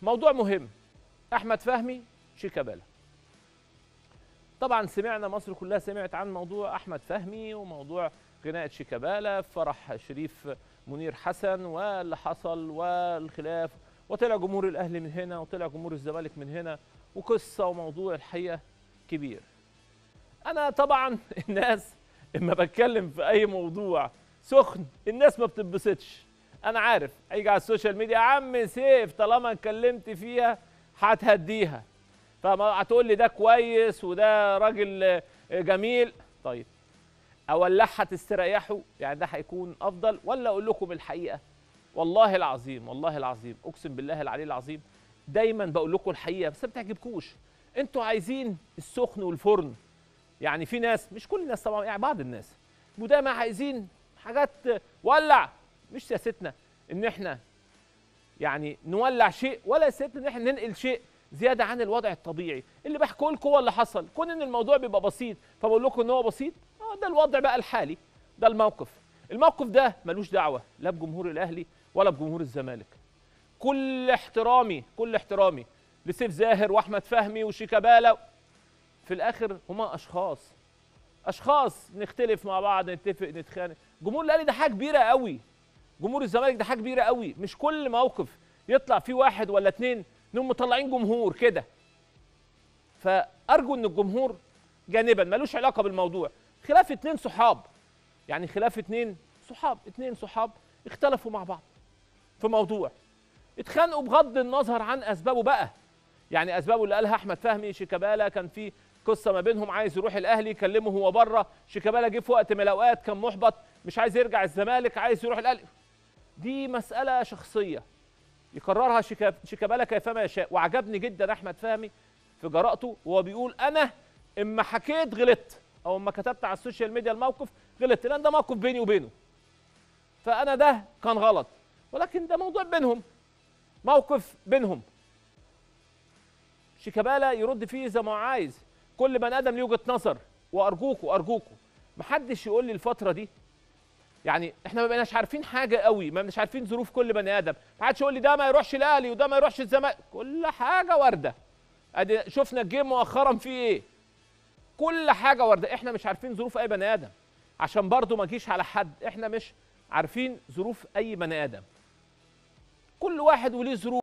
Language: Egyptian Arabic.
موضوع مهم احمد فهمي شيكابالا طبعا سمعنا مصر كلها سمعت عن موضوع احمد فهمي وموضوع غناء شيكابالا في فرح شريف منير حسن واللي حصل والخلاف وطلع جمهور الاهلي من هنا وطلع جمهور الزمالك من هنا وقصه وموضوع الحقيقه كبير انا طبعا الناس اما بتكلم في اي موضوع سخن الناس ما بتتبسطش انا عارف هيجي على السوشيال ميديا يا عم سيف طالما اتكلمت فيها هتهديها فهتقول لي ده كويس وده راجل جميل طيب اولعها تستريحوا يعني ده هيكون افضل ولا اقول لكم الحقيقه والله العظيم والله العظيم اقسم بالله العلي العظيم دايما بقول لكم الحقيقه بس ما بتعجبكوش انتوا عايزين السخن والفرن يعني في ناس مش كل الناس طبعا يعني بعض الناس ودايما عايزين حاجات ولع مش سياستنا ان احنا يعني نولع شيء ولا سياستنا ان احنا ننقل شيء زياده عن الوضع الطبيعي اللي بحكوا لكم هو اللي حصل كون ان الموضوع بيبقى بسيط فبقول لكم ان هو بسيط اه ده الوضع بقى الحالي ده الموقف الموقف ده ملوش دعوه لا بجمهور الاهلي ولا بجمهور الزمالك كل احترامي كل احترامي لسيف زاهر واحمد فهمي وشيكابالا في الاخر هما اشخاص اشخاص نختلف مع بعض نتفق نتخانق جمهور الاهلي ده حاجه كبيره قوي جمهور الزمالك ده حاجه كبيره قوي مش كل موقف يطلع فيه واحد ولا اتنين انهم مطلعين جمهور كده فارجو ان الجمهور جانبا ملوش علاقه بالموضوع خلاف اتنين صحاب يعني خلاف اتنين صحاب اتنين صحاب اختلفوا مع بعض في موضوع اتخانقوا بغض النظر عن اسبابه بقى يعني اسبابه اللي قالها احمد فهمي شيكابالا كان في قصه ما بينهم عايز يروح الاهلي يكلمه هو بره شيكابالا جه في وقت من الاوقات كان محبط مش عايز يرجع الزمالك عايز يروح الاهلي دي مساله شخصيه يقررها شيكابالا كيفما يشاء وعجبني جدا احمد فهمي في جرأته وهو بيقول انا اما حكيت غلطت او اما كتبت على السوشيال ميديا الموقف غلطت لان ده موقف بيني وبينه فانا ده كان غلط ولكن ده موضوع بينهم موقف بينهم شيكابالا يرد فيه زي ما هو عايز كل بني ادم ليه وجهه نظر وارجوكوا ارجوكوا محدش يقول لي الفتره دي يعني احنا ما بقيناش عارفين حاجه قوي ما بقيناش عارفين ظروف كل بني ادم ما حدش يقول لي ده ما يروحش الاهلي وده ما يروحش الزمالك كل حاجه وارده ادي شفنا الجيم مؤخرا فيه ايه كل حاجه وارده احنا مش عارفين ظروف اي بني ادم عشان برضو ما اجيش على حد احنا مش عارفين ظروف اي بني ادم كل واحد وليه ظروف